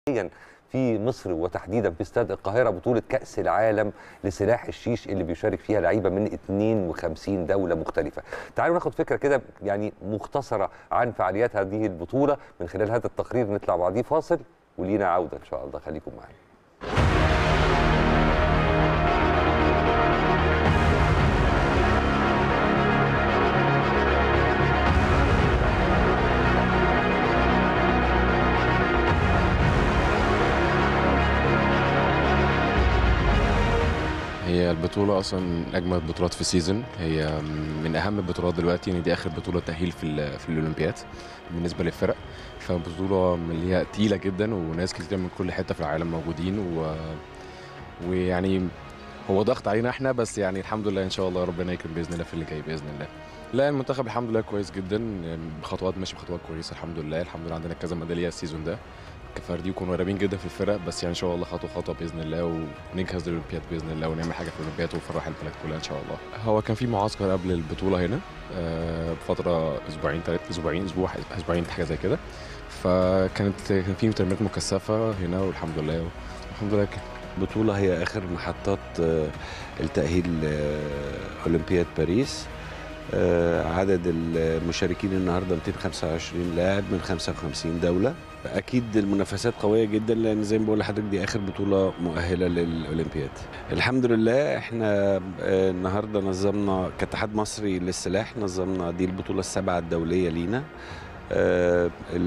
في مصر وتحديدا في استاد القاهره بطوله كاس العالم لسلاح الشيش اللي بيشارك فيها لعيبه من 52 دوله مختلفه. تعالوا ناخد فكره كده يعني مختصره عن فعاليات هذه البطوله من خلال هذا التقرير نطلع بعديه فاصل ولينا عوده ان شاء الله خليكم معانا. هي البطولة أصلا من أجمل البطولات في السيزون هي من أهم البطولات دلوقتي إن دي آخر بطولة تأهيل في ال- في الأولمبياد بالنسبة للفرق فبطولة اللي هي تقيلة جدا وناس كتير من كل حتة في العالم موجودين و... ويعني هو ضغط علينا احنا بس يعني الحمد لله ان شاء الله ربنا يكرم باذن الله في اللي جاي باذن الله لا المنتخب الحمد لله كويس جدا بخطوات ماشي بخطوات كويسه الحمد لله الحمد لله عندنا كذا ميداليه السيزون ده كفردي يكونوا قريبين جدا في الفرق بس يعني ان شاء الله خطوه خطوه باذن الله ونجهز للاولمبياد باذن الله ونعمل حاجه في الاولمبياد ونفرح البلد كلها ان شاء الله هو كان في معسكر قبل البطوله هنا آه، بفتره اسبوعين ثلاث اسبوعين اسبوع اسبوعين حاجه زي كده فكانت كان في تمرينات مكثفه هنا والحمد لله الحمد لله كده بطولة هي آخر محطات آه، التأهيل آه، أولمبياد باريس آه، عدد المشاركين النهارده 225 لاعب من 55 دولة أكيد المنافسات قوية جدا لأن زي ما بقول لحضرتك دي آخر بطولة مؤهلة للأولمبياد الحمد لله احنا آه، النهارده نظمنا كاتحاد مصري للسلاح نظمنا دي البطولة السابعة الدولية لينا آه،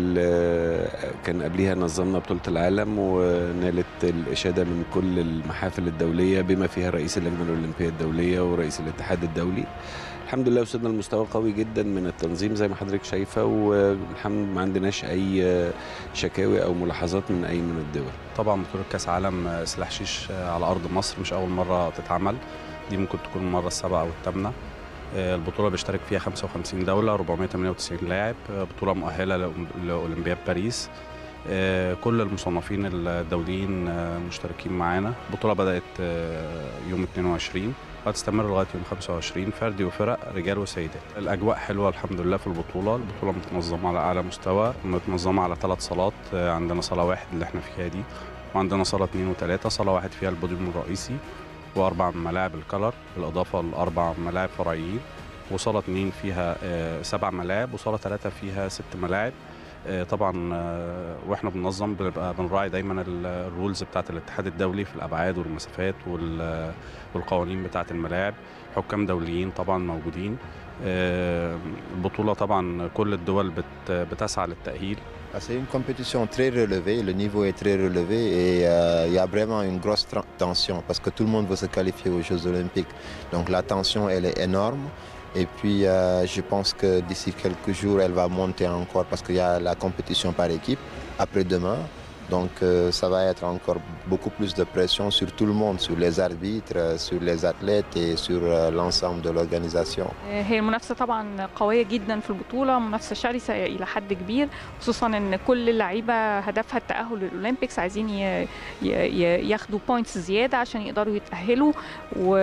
ال- كان قبليها نظمنا بطولة العالم ونالت الإشادة من كل المحافل الدولية بما فيها رئيس اللجنة الأولمبية الدولية ورئيس الاتحاد الدولي الحمد لله وصلنا لمستوى قوي جدا من التنظيم زي ما حضرتك شايفة والحمد ما عندناش أي شكاوي أو ملاحظات من أي من الدول طبعا بطولة كأس عالم سلاح شيش على أرض مصر مش أول مرة تتعمل دي ممكن تكون المرة السابعة أو الثامنة آه، البطولة بيشترك فيها 55 دولة 498 لاعب آه، بطولة مؤهلة لأم- لأولمبياد باريس آه، كل المصنفين الدوليين آه، مشتركين معانا البطولة بدأت آه، يوم 22 وهتستمر لغاية يوم 25 فردي وفرق رجال وسيدات الأجواء حلوة الحمد لله في البطولة البطولة متنظمة على أعلى مستوى متنظمة على ثلاث صالات آه، عندنا صالة واحد اللي احنا فيها دي وعندنا صالة اتنين وتلاتة صالة واحد فيها البوديوم الرئيسي وأربع ملاعب الكلر بالإضافة لأربع ملاعب فرعيين وصالة اتنين فيها آه، سبع ملاعب وصالة تلاتة فيها ست ملاعب آه، طبعا آه، واحنا بننظم بنبقى بنراعي دايما ال- الرولز بتاعت الاتحاد الدولي في الابعاد والمسافات وال- والقوانين بتاعت الملاعب حكام دوليين طبعا موجودين آه، البطوله طبعا كل الدول بت- بتسعى للتاهيل Ah, C'est une compétition très relevée, le niveau est très relevé et euh, il y a vraiment une grosse tra- tension parce que tout le monde veut se qualifier aux Jeux olympiques. Donc la tension, elle est énorme. Et puis euh, je pense que d'ici quelques jours, elle va monter encore parce qu'il y a la compétition par équipe après-demain. Donc euh, ça va être encore beaucoup plus de pression sur tout le monde, sur les arbitres, euh, sur les athlètes et sur euh, l'ensemble de l'organisation. هي المنافسة طبعا قوية جدا في البطولة منافسة شرسة إلى حد كبير خصوصا إن كل اللعيبة هدفها التأهل للأولمبيكس عايزين ي- ي- ي- ياخدوا بوينتس زيادة عشان يقدروا يتأهلوا و...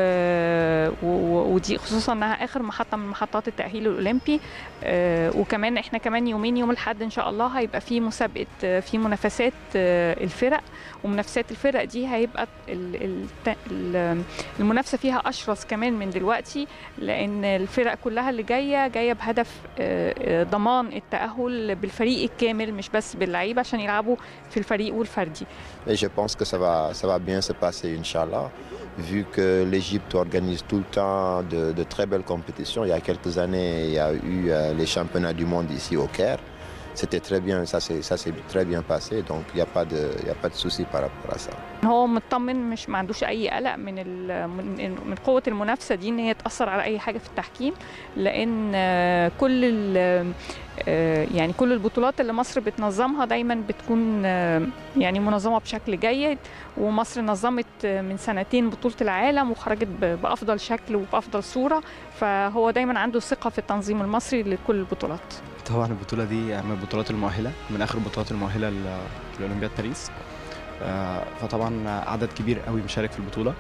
و... ودي خصوصا إنها آخر محطة من محطات التأهيل الأولمبي آه، وكمان إحنا كمان يومين يوم الأحد إن شاء الله هيبقى في مسابقة آه، في منافسات آه، الفرق ومنافسات الفرق دي هيبقى ال... ال... ال... المنافسة فيها أشرس كمان من دلوقتي لان الفرق كلها اللي جايه جايه بهدف آه، آه، ضمان التاهل بالفريق الكامل مش بس باللعيبه عشان يلعبوا في الفريق والفردي Et je pense que ça va, ça va bien se passer, Inch'Allah, vu que l'Égypte organise tout le temps de, de très belles compétitions. Il y a quelques années, il y a eu euh, les championnats du monde ici au Caire. C'était très bien, ça s'est ça s'est très bien passé, donc il n'y a pas de, il y a pas de souci par rapport à ça. هو مطمن مش ما عندوش اي قلق من ال- من من قوه المنافسه دي ان هي تاثر على اي حاجه في التحكيم لان آه، كل ال- آه، يعني كل البطولات اللي مصر بتنظمها دايما بتكون آه، يعني منظمه بشكل جيد ومصر نظمت آه، من سنتين بطوله العالم وخرجت ب- بافضل شكل وبافضل صوره فهو دايما عنده ثقه في التنظيم المصري لكل البطولات طبعا البطولة دي من البطولات المؤهلة من آخر البطولات المؤهلة ل- لأولمبياد باريس آه، فطبعا عدد كبير قوي مشارك في البطولة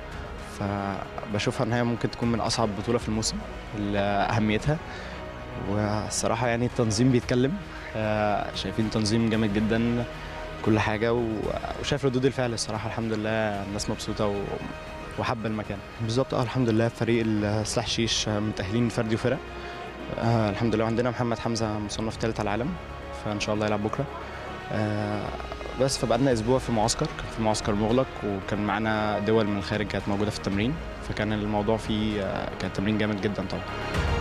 فبشوفها إن هي ممكن تكون من أصعب بطولة في الموسم لأهميتها والصراحة يعني التنظيم بيتكلم آه، شايفين تنظيم جامد جدا كل حاجه و- وشايف ردود الفعل الصراحه الحمد لله الناس مبسوطه و... وحابه المكان بالظبط اه الحمد لله فريق السلاح شيش متاهلين فردي وفرق آه الحمد لله عندنا محمد حمزه مصنف ثالث على العالم فان شاء الله يلعب بكره آه بس فبقالنا اسبوع في معسكر كان في معسكر مغلق وكان معانا دول من الخارج كانت موجوده في التمرين فكان الموضوع فيه آه كان تمرين جامد جدا طبعا